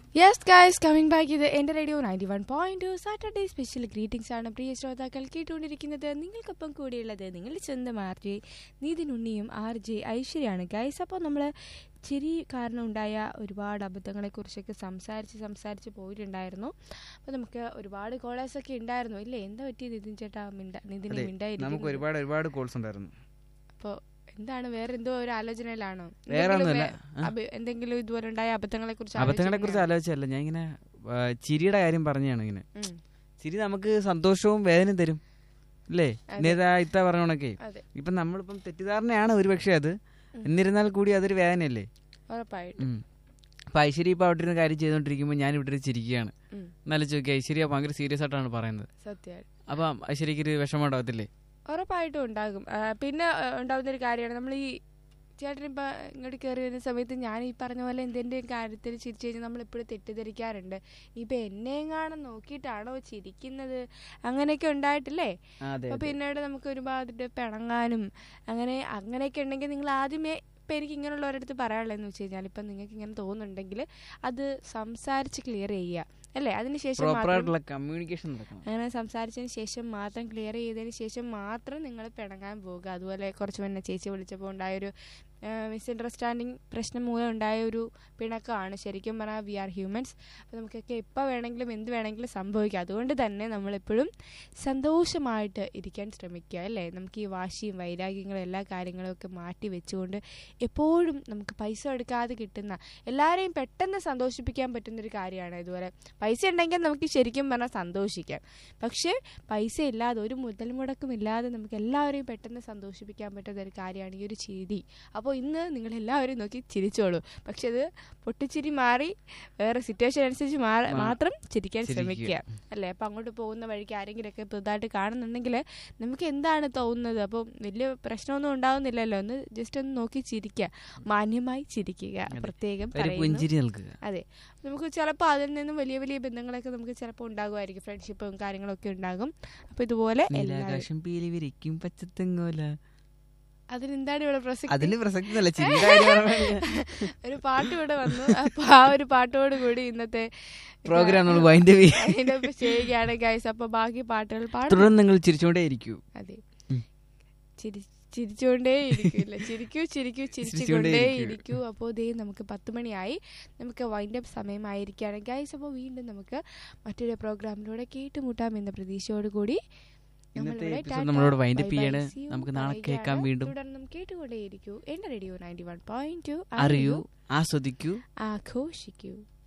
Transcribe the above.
Yes guys coming back ഇത് Ente radio ninety one point two Saturday special greetings ആണ് പ്രിയ ശ്രോതാക്കൾ കേട്ടുകൊണ്ടിരിക്കുന്നത് നിങ്ങൾക്കൊപ്പം കൂടിയുള്ളത് നിങ്ങളുടെ സ്വന്തം ആർ ജെ നീതിൻ ഉണ്ണിയും ആർ ജെ ഐശ്വര്യാണ് ഗൈസ് അപ്പോൾ നമ്മൾ ചിരി കാരണം ഉണ്ടായ ഒരുപാട് അബദ്ധങ്ങളെക്കുറിച്ചൊക്കെ സംസാരിച്ച് സംസാരിച്ച് പോയിട്ടുണ്ടായിരുന്നു അപ്പോൾ നമുക്ക് ഒരുപാട് കോളേഴ്സൊക്കെ ഉണ്ടായിരുന്നു ഇല്ലേ എന്താ പറ്റിയത് നിതിൻ ചേട്ടാ മിണ്ട നിതിനെ അതെ, നമുക്ക് മിണ്ടായിരിക്കും ഒരുപാട് ഒരുപാട് കോൾസ് ഉണ്ടായിരുന്നു അപ്പോൾ എന്താണ് വേറെ എന്തോ ഒരു ആലോചനയിലാണോ വേറെ എന്തെങ്കിലും ഒന്നുമില്ല വേ- അബ- എന്തെങ്കിലും ഇതുപോലെ ഉണ്ടായ അബദ്ധങ്ങളെ കുറിച്ച് അബദ്ധങ്ങളെ കുറിച്ച് ആലോചിച്ചല്ല ഞാൻ ഇങ്ങനെ ആ, ചിരിയുടെ കാര്യം പറഞ്ഞാണ് ഇങ്ങനെ ചിരി നമുക്ക് സന്തോഷവും വേദനയും തരും അല്ലേ അതെ. നേതാ ഇത്ത പറഞ്ഞോണൊക്കെ അതെ ഇപ്പം നമ്മളിപ്പം തെറ്റിദ്ധാരണയാണ് ഒരു പക്ഷേ അത് എന്നിരുന്നാൽ കൂടി അതൊരു വേദനയല്ലേ ഉറപ്പായിട്ടും ഉം. അപ്പൊ ഐശ്വര്യ ഇപ്പൊ അവിടെ ഇരുന്ന് കാര്യം ചെയ്തോണ്ടിരിക്കുമ്പോൾ ഞാൻ ഇവിടെ ഇരുന്ന് ചിരിക്കുകയാണ് ഉം. നല്ല ചോദിക്കുക ഐശ്വര്യ ഭയങ്കര സീരിയസ് ആയിട്ടാണ് പറയുന്നത് സത്യമായിട്ട് അപ്പൊ ഐശ്വര്യക്ക് ഒരു വിഷമം ഉണ്ടാവത്തില്ലേ ഉറപ്പായിട്ടും ഉണ്ടാകും ആ, പിന്നെ ആ, ഉണ്ടാവുന്ന ഒരു കാര്യമാണ് നമ്മൾ ഈ ചേട്ടൻ ഇപ്പം ഇങ്ങോട്ട് കയറി വരുന്ന സമയത്ത് ഞാൻ ഈ പറഞ്ഞ പോലെ എന്തിൻ്റെ കാര്യത്തിൽ ചിരിച്ചു കഴിഞ്ഞാൽ നമ്മൾ എപ്പോഴും തെറ്റിദ്ധരിക്കാറുണ്ട് ഇപ്പം എന്നെയും കാണാൻ നോക്കിയിട്ടാണോ ചിരിക്കുന്നത് അങ്ങനെയൊക്കെ ഉണ്ടായിട്ടില്ലേ അതെ അപ്പോൾ പിന്നീട് നമുക്ക് ഒരുപാട് പിണങ്ങാനും അങ്ങനെ അങ്ങനെയൊക്കെ ഉണ്ടെങ്കിൽ നിങ്ങൾ ആദ്യമേ ഇപ്പം എനിക്ക് ഇങ്ങനെയുള്ളവരടുത്ത് പറയാനുള്ളതെന്ന് വെച്ച് കഴിഞ്ഞാൽ ഇപ്പം നിങ്ങൾക്ക് ഇങ്ങനെ തോന്നുന്നുണ്ടെങ്കിൽ അത് സംസാരിച്ച് ക്ലിയർ ചെയ്യുക അല്ലേ അതിനുശേഷം പ്രോപ്പർ മാത്രം ആയിട്ടുള്ള കമ്മ്യൂണിക്കേഷൻ നടക്കണം അങ്ങനെ സംസാരിച്ചതിന് ശേഷം മാത്രം ക്ലിയർ ചെയ്തതിന് ശേഷം മാത്രം നിങ്ങൾ പിണങ്ങാൻ പോവുക അതുപോലെ കുറച്ച് മുന്നേ ചേച്ചി വിളിച്ചപ്പോൾ ഉണ്ടായൊരു മിസ്അണ്ടർസ്റ്റാൻഡിങ് പ്രശ്നം മൂലം ഉണ്ടായ ഒരു പിണക്കമാണ് ശരിക്കും പറഞ്ഞാൽ വി ആർ ഹ്യൂമൻസ് അപ്പോൾ നമുക്കൊക്കെ എപ്പോൾ വേണമെങ്കിലും എന്ത് വേണമെങ്കിലും സംഭവിക്കാം അതുകൊണ്ട് തന്നെ നമ്മളെപ്പോഴും സന്തോഷമായിട്ട് ഇരിക്കാൻ ശ്രമിക്കുക അല്ലേ നമുക്ക് ഈ വാശിയും വൈരാഗ്യങ്ങളും എല്ലാ കാര്യങ്ങളും ഒക്കെ മാറ്റി വെച്ചുകൊണ്ട് എപ്പോഴും നമുക്ക് പൈസ എടുക്കാതെ കിട്ടുന്ന എല്ലാവരെയും പെട്ടെന്ന് സന്തോഷിപ്പിക്കാൻ പറ്റുന്നൊരു കാര്യമാണ് ഇതുപോലെ പൈസ ഉണ്ടെങ്കിൽ നമുക്ക് ശരിക്കും പറഞ്ഞാൽ സന്തോഷിക്കാം പക്ഷേ പൈസ ഇല്ലാതെ ഒരു മുതൽ മുടക്കും ഇല്ലാതെ നമുക്ക് എല്ലാവരെയും പെട്ടെന്ന് സന്തോഷിപ്പിക്കാൻ പറ്റുന്ന ഒരു കാര്യമാണ് ഈ ഒരു ചിരി അപ്പോൾ ഇന്ന് നിങ്ങൾ എല്ലാവരും നോക്കി ചിരിച്ചോളൂ പക്ഷെ അത് പൊട്ടിച്ചിരി മാറി വേറെ സിറ്റുവേഷൻ അനുസരിച്ച് മാ- മാത്രം ചിരിക്കാൻ ചിരിക്കുക. ശ്രമിക്കുക അല്ലേ അപ്പം അങ്ങോട്ട് പോകുന്ന വഴിക്ക് ആരെങ്കിലുമൊക്കെ പുതുതായിട്ട് കാണുന്നുണ്ടെങ്കിൽ നമുക്ക് എന്താണ് തോന്നുന്നത് അപ്പോൾ വലിയ പ്രശ്നമൊന്നും ഉണ്ടാവുന്നില്ലല്ലോ ഒന്ന് ജസ്റ്റ് ഒന്ന് നോക്കി ചിരിക്കുക മാന്യമായി ചിരിക്കുക അതെ. പ്രത്യേകം ഒരു പറയുന്നു പുഞ്ചിരി നൽകുക അതെ നമുക്ക് ചിലപ്പോൾ അതിൽ നിന്നും വലിയ വലിയ ബന്ധങ്ങളൊക്കെ നമുക്ക് ചിലപ്പോൾ ഉണ്ടാകുമായിരിക്കും ഫ്രണ്ട്ഷിപ്പും കാര്യങ്ങളൊക്കെ ഉണ്ടാകും അപ്പോൾ ഇതുപോലെ എല്ലാവരും നീലാകാശം പീലി വിരിക്കും പച്ചത്തെങ്ങോല അതിനെന്താണ് ഇവിടെ പ്രസക്തി അതിന് പ്രസക്തി നല്ല ചിരിയുടെ കാര്യം പറഞ്ഞാ മതി. ഒരു പാട്ട് ഇവിടെ വന്നു അപ്പോൾ ആ ഒരു പാട്ടോട് കൂടി ഇന്നത്തെ പ്രോഗ്രാം നമ്മൾ വൈൻഡ് അതിന്റെ ഒപ്പം ചെയ്യുകയാണ് ഗൈസ് അപ്പോൾ ബാക്കി പാട്ടുകൾ പാടും തുടർന്ന് നിങ്ങൾ ചിരിച്ചോണ്ടേ ഇരിക്കൂ അതെ ഉം. ചിരി ചിരിച്ചുകൊണ്ടേ ഇരിക്കില്ല ചിരിക്കൂ ചിരിക്കൂ ചിരിച്ചുകൊണ്ടേ ചിരിച്ചുകൊണ്ടേ ഇരിക്കൂ അപ്പോൾ ദേ നമുക്ക് പത്ത് മണിയായി നമുക്ക് വൈൻഡ് അപ്പ് സമയമായിരിക്കുകയാണ് ഗൈസ് അപ്പോൾ വീണ്ടും നമുക്ക് മറ്റൊരു പ്രോഗ്രാമിലൂടെ കേട്ടുമുട്ടാം എന്ന പ്രതീക്ഷയോടുകൂടി ഇന്നത്തെ നമ്മളിവിടെ episode ടാറ്റാ, നമ്മളോട് wind up bye bye, ചെയ്യാണ്. see you നമുക്ക് നാളെ പറയുകയാണ്. കേൾക്കാം വീണ്ടും. തുടർന്നും കേട്ടുകൊണ്ടേയിരിക്കൂ Ente radio ninety one point two അറിയൂ ആസ്വദിക്കൂ ആഘോഷിക്കൂ